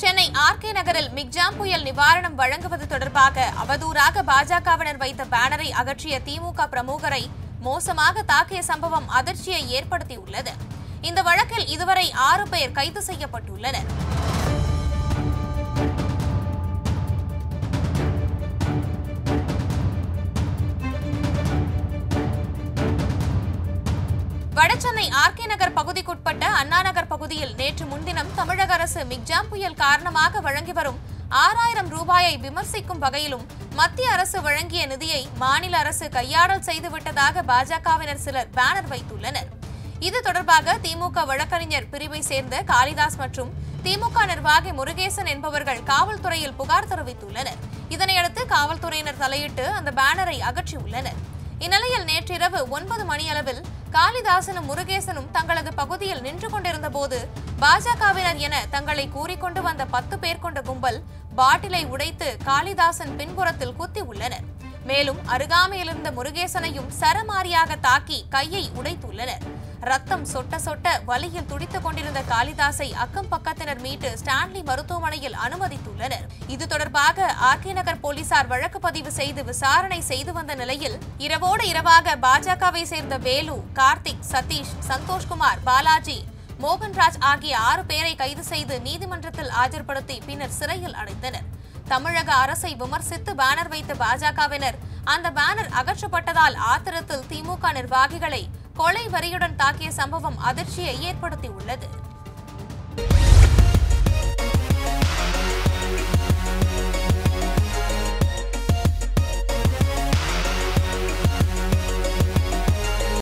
Chennai RK நகரில் Michaung புயல் நிவாரணம் வழங்குவது தொடர்பாக அவதூறாக பாஜகவினர் வைத்த பேனரை அகற்றிய திமுக பிரமுகரை மோசமாக தாக்கிய சம்பவம் அதிர்ச்சியை ஏற்படுத்தியுள்ளது இந்த வழக்கில் இதுவரை ஆறு பேர் கைது செய்யப்பட்டுள்ளனர் வடசென்னை ஆர்கே நகர் பகுதிக்குட்பட்ட அண்ணா நகர் பகுதியில் நேற்று முன்தினம் தமிழக அரசு மிக்ஜாம் புயல் காரணமாக வழங்கி வரும் ஆறாயிரம் ரூபாயை விமர்சிக்கும் வகையிலும் மத்திய அரசு வழங்கிய நிதியை மாநில அரசு கையாடல் செய்துவிட்டதாக பாஜகவினர் சிலர் பேனர் வைத்துள்ளனர் இது தொடர்பாக திமுக வழக்கறிஞர் பிரிவை சேர்ந்த காளிதாஸ் மற்றும் திமுக நிர்வாகி முருகேசன் என்பவர்கள் காவல்துறையில் புகார் தெரிவித்துள்ளனர் இதனையடுத்து காவல்துறையினர் தலையிட்டு அந்த பேனரை அகற்றியுள்ளனர் இந்நிலையில் நேற்றிரவு ஒன்பது மணியளவில் காளிதாசனும் முருகேசனும் தங்களது பகுதியில் நின்று கொண்டிருந்த போது பாஜகவினர் என தங்களை கூறிக்கொண்டு வந்த பத்து பேர் கொண்ட கும்பல் பாட்டிலை உடைத்து காளிதாசன் பின்புறத்தில் குத்தி உள்ளனர் மேலும் அருகாமையில் இருந்த முருகேசனையும் சரமாரியாக தாக்கி கையை உடைத்துள்ளனர் ரத்தம் சொட்ட சொட்ட வலியில் துடித்துக் கொண்டிருந்த காளிதாசை அக்கம் பக்கத்தினர் மீட்டு ஸ்டான்லி மருத்துவமனையில் அனுமதித்துள்ளனர் இது தொடர்பாக ஆர்கே நகர் போலீசார் வழக்கு பதிவு செய்து விசாரணை செய்து வந்த நிலையில் இரவோடு இரவாக பாஜகவை சேர்ந்த வேலு கார்த்திக் சதீஷ் சந்தோஷ்குமார் பாலாஜி மோகன்ராஜ் ஆகிய ஆறு பேரை கைது செய்து நீதிமன்றத்தில் ஆஜர்படுத்தி பின்னர் சிறையில் அடைத்தனர் தமிழக அரசை விமர்சித்து பேனர் வைத்த பாஜகவினர் அந்த பேனர் அகற்றப்பட்டதால் ஆத்திரத்தில் திமுக நிர்வாகிகளை கொலை வரியுடன் தாக்கிய சம்பவம் அதிர்ச்சியை ஏற்படுத்தியுள்ளது